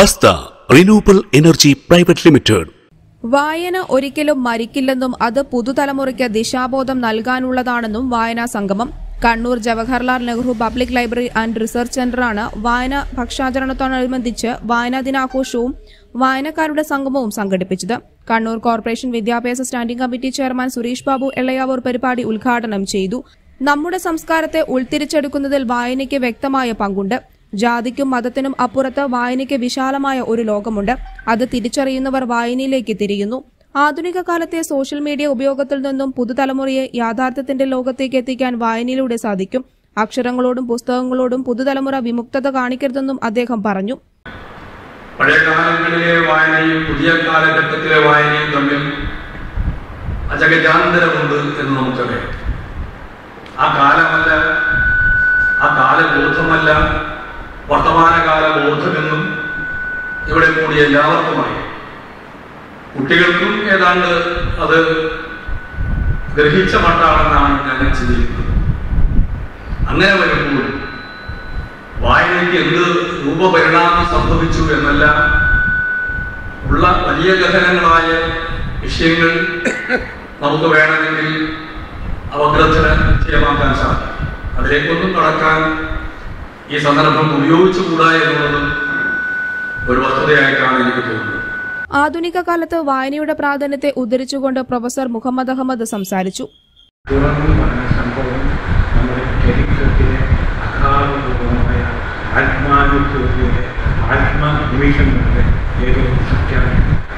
ബസ്ത renewable energy private limited വായന ഒരിക്കലും മരിക്കില്ലെന്നും അത് പുതുതലമുറയ്ക്ക് ദിശാബോധം നൽകാനുള്ളതാണെന്നും വായനാ സംഗമം Kannur Jawaharlal Nehru public library and research സെന്ററാണ് വായന പക്ഷാചരണത്തോടനുബന്ധിച്ച് വായനാ ദിനാഘോഷവും വായനക്കാരുടെ സംഗമവും സംഘടിപ്പിച്ചത് കണ്ണൂർ കോർപ്പറേഷൻ വിദ്യാഭ്യാസ standing committee chairman Suresh Babu Ellayavoor പരിപാടി ഉദ്ഘാടനം ചെയ്തു നമ്മുടെ സംസ്കാരത്തെ ഉൾത്തിരിച്ചെടുക്കുന്നതിൽ വായനയ്ക്ക് വ്യക്തമായ പങ്കുണ്ട് ജാതിക്കും മതത്തിനും അപ്പുറത്ത് വായനയ്ക്ക് വിശാലമായ ഒരു ലോകമുണ്ട് അത് തിരിച്ചറിയുന്നവർ വായനയിലേക്ക് തിരിയുന്നു ആധുനിക കാലത്തെ സോഷ്യൽ മീഡിയ ഉപയോഗത്തിൽ നിന്നും പുതുതലമുറയെ യാഥാർത്ഥ്യത്തിന്റെ ലോകത്തേക്ക് എത്തിക്കാൻ വായനയിലൂടെ സാധിക്കും അക്ഷരങ്ങളോടും പുസ്തകങ്ങളോടും പുതുതലമുറ വിമുക്തത കാണിക്കരുതെന്നും അദ്ദേഹം പറഞ്ഞു പഴയ കാലങ്ങളിലെ വായനയും പുതിയ കാലഘട്ടത്തിലെ വായനയും തമ്മിൽ അജഗജാന്തരമുണ്ട് എന്ന് നമുക്കറിയാം ആ കാലമല്ല ആ കാലബോധമല്ല വർത്തമാനകാല ബോധമെന്നും ഇവിടെ കൂടി എല്ലാവർക്കുമായി കുട്ടികൾക്കും ഏതാണ്ട് അത് ഗ്രഹിച്ച മട്ടാണെന്നാണ് ഞാൻ ചിന്തിക്കുന്നത് അങ്ങനെ വരുമ്പോൾ വായനയ്ക്ക് എന്ത് രൂപപരിണാമം സംഭവിച്ചു എന്നല്ല ഉള്ള വലിയ ഗഹനങ്ങളായ വിഷയങ്ങൾ നമുക്ക് വേണമെങ്കിൽ അവഗ്രഥന നിശ്ചയമാക്കാൻ സാധിക്കും അതിലേക്കൊന്നും കടക്കാൻ ഈ സന്ദർഭം ഉപയോഗിച്ചുകൂടാ എന്നുള്ളതും ഒരു വസ്തുതയായിട്ടാണ് എനിക്ക് തോന്നുന്നത് ആധുനിക കാലത്ത് വായനയുടെ പ്രാധാന്യത്തെ ഉദ്ധരിച്ചുകൊണ്ട് പ്രൊഫസർ മുഹമ്മദ് അഹമ്മദ് സംസാരിച്ചു തുറന്നു പറഞ്ഞ സംഭവം നമ്മുടെ ചരിത്രത്തിലെ അകാലപൂർവമായ ആത്മാനുഭവത്തിലെ ആത്മനിമിഷങ്ങളുടെ ഏതോ സത്യാണ്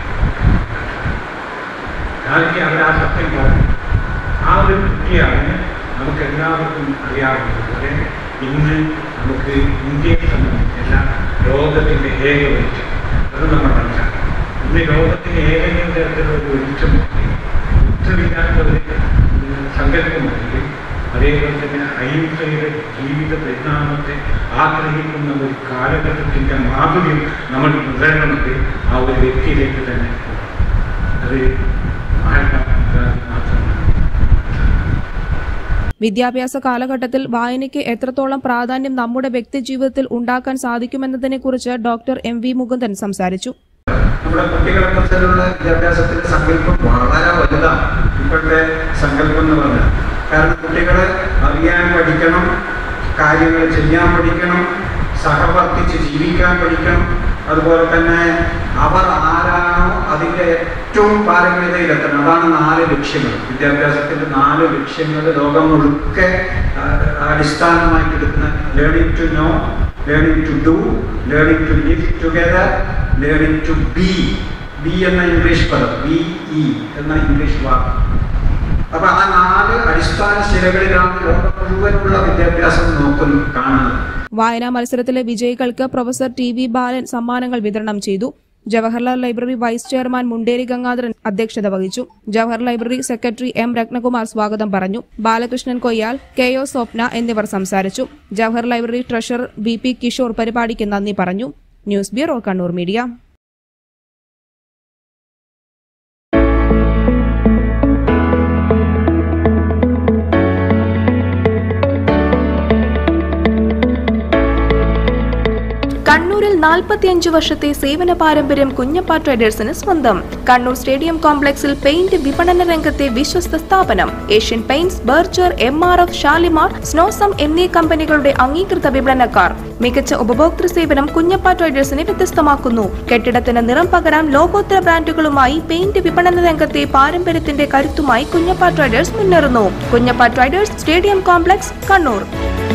കാലത്ത് അവർ ആ സത്യം പറഞ്ഞു ആ ഒരു കുട്ടിയാണ് നമുക്ക് എല്ലാവർക്കും അറിയാവുന്നതുപോലെ ഇന്ന് നമുക്ക് ഇന്ത്യയെ സംബന്ധിച്ചല്ല ലോകത്തിൻ്റെ ഏക വെളിച്ചം അത് നമ്മൾ മനസ്സിലാക്കണം ഇന്ന് ലോകത്തിന് ഏതെങ്കിലും തരത്തിലുള്ള ഒരു വെളിച്ചമുണ്ട് ഉത്തരവില്ലാത്ത ഒരു സങ്കല്പമുണ്ടെങ്കിൽ അതേപോലെ തന്നെ അഹിംസയുടെ ജീവിത പരിണാമത്തെ ആഗ്രഹിക്കുന്ന ഒരു കാലഘട്ടത്തിൻ്റെ മാധുര്യം നമ്മൾ നുകരണമെങ്കിൽ ആ ഒരു വ്യക്തിയിലേക്ക് തന്നെ പോകണം. അത് മഹാത്മാഗാന്ധി മാത്രമാണ് വിദ്യാഭ്യാസ കാലഘട്ടത്തിൽ വായനയ്ക്ക് എത്രത്തോളം പ്രാധാന്യം നമ്മുടെ വ്യക്തിജീവിതത്തിൽ ഉണ്ടാക്കാൻ സാധിക്കുമെന്നതിനെക്കുറിച്ച് ഡോക്ടർ എം വി മുകുന്ദൻ സംസാരിച്ചു നമ്മുടെ കുട്ടികളെ കുറിച്ചുള്ള വിദ്യാഭ്യാസത്തിന്റെ സങ്കല്പം വളരെ വലുതാണ് ഇപ്പോഴത്തെ സങ്കല്പം എന്ന് പറഞ്ഞാൽ കാരണം കുട്ടികളെ അറിയാൻ പഠിക്കണം കാര്യങ്ങൾ ചെയ്യാൻ പഠിക്കണം സഹവർത്തിച്ച് ജീവിക്കാൻ പഠിക്കണം അതുപോലെ തന്നെ അവർ ആരാണോ അതിൻ്റെ ഏറ്റവും പാരമ്യതയിലെത്തണം അതാണ് നാല് ലക്ഷ്യങ്ങൾ വിദ്യാഭ്യാസത്തിന്റെ നാല് ലക്ഷ്യങ്ങൾ ലോകം മുഴുക്കെ ആ, അടിസ്ഥാനമായിട്ട് എടുക്കുന്ന learning to know learning to do learning to live together learning to be be എന്ന ഇംഗ്ലീഷ് പദം ബി ഇ എന്ന ഇംഗ്ലീഷ് വാക്ക് അപ്പൊ ആ നാല് അടിസ്ഥാന ശിലകളിലാണ് ലോകം മുഴുവനുള്ള വിദ്യാഭ്യാസം നോക്കുന്നു കാണുന്നത് വായനാ മത്സരത്തിലെ വിജയികൾക്ക് പ്രൊഫസർ ടി വി ബാലൻ സമ്മാനങ്ങൾ വിതരണം ചെയ്തു Jawaharlal library vice chairman Munderi Gangadharan അധ്യക്ഷത വഹിച്ചു Jawahar library secretary M Ratnakumar സ്വാഗതം പറഞ്ഞു ബാലകൃഷ്ണൻ കൊയ്യാൽ കെ ഒ സ്വപ്ന എന്നിവർ സംസാരിച്ചു Jawahar library treasurer B P Kishore പരിപാടിക്ക് നന്ദി പറഞ്ഞു ന്യൂസ് ബ്യൂറോ കണ്ണൂർ മീഡിയ കണ്ണൂരിൽ നാൽപ്പത്തിയഞ്ച് വർഷത്തെ സേവന പാരമ്പര്യം കുഞ്ഞപ്പ ട്രേഡേഴ്സിന് സ്വന്തം കണ്ണൂർ സ്റ്റേഡിയം കോംപ്ലക്സിൽ പെയിന്റ് വിപണന രംഗത്തെ വിശ്വസ്ത സ്ഥാപനം Asian Paints Berger M R F Shalimar Snowcem എന്നീ കമ്പനികളുടെ അംഗീകൃത വിപണനക്കാർ മികച്ച ഉപഭോക്തൃ സേവനം കുഞ്ഞപ്പ ട്രേഡേഴ്സിനെ വ്യത്യസ്തമാക്കുന്നു കെട്ടിടത്തിന് നിറം പകരാൻ ലോകോത്തര ബ്രാൻഡുകളുമായി പെയിന്റ് വിപണന രംഗത്തെ പാരമ്പര്യത്തിന്റെ കരുത്തുമായി കുഞ്ഞപ്പ ട്രേഡേഴ്സ് മുന്നേറുന്നു Kunjappa traders stadium complex Kannur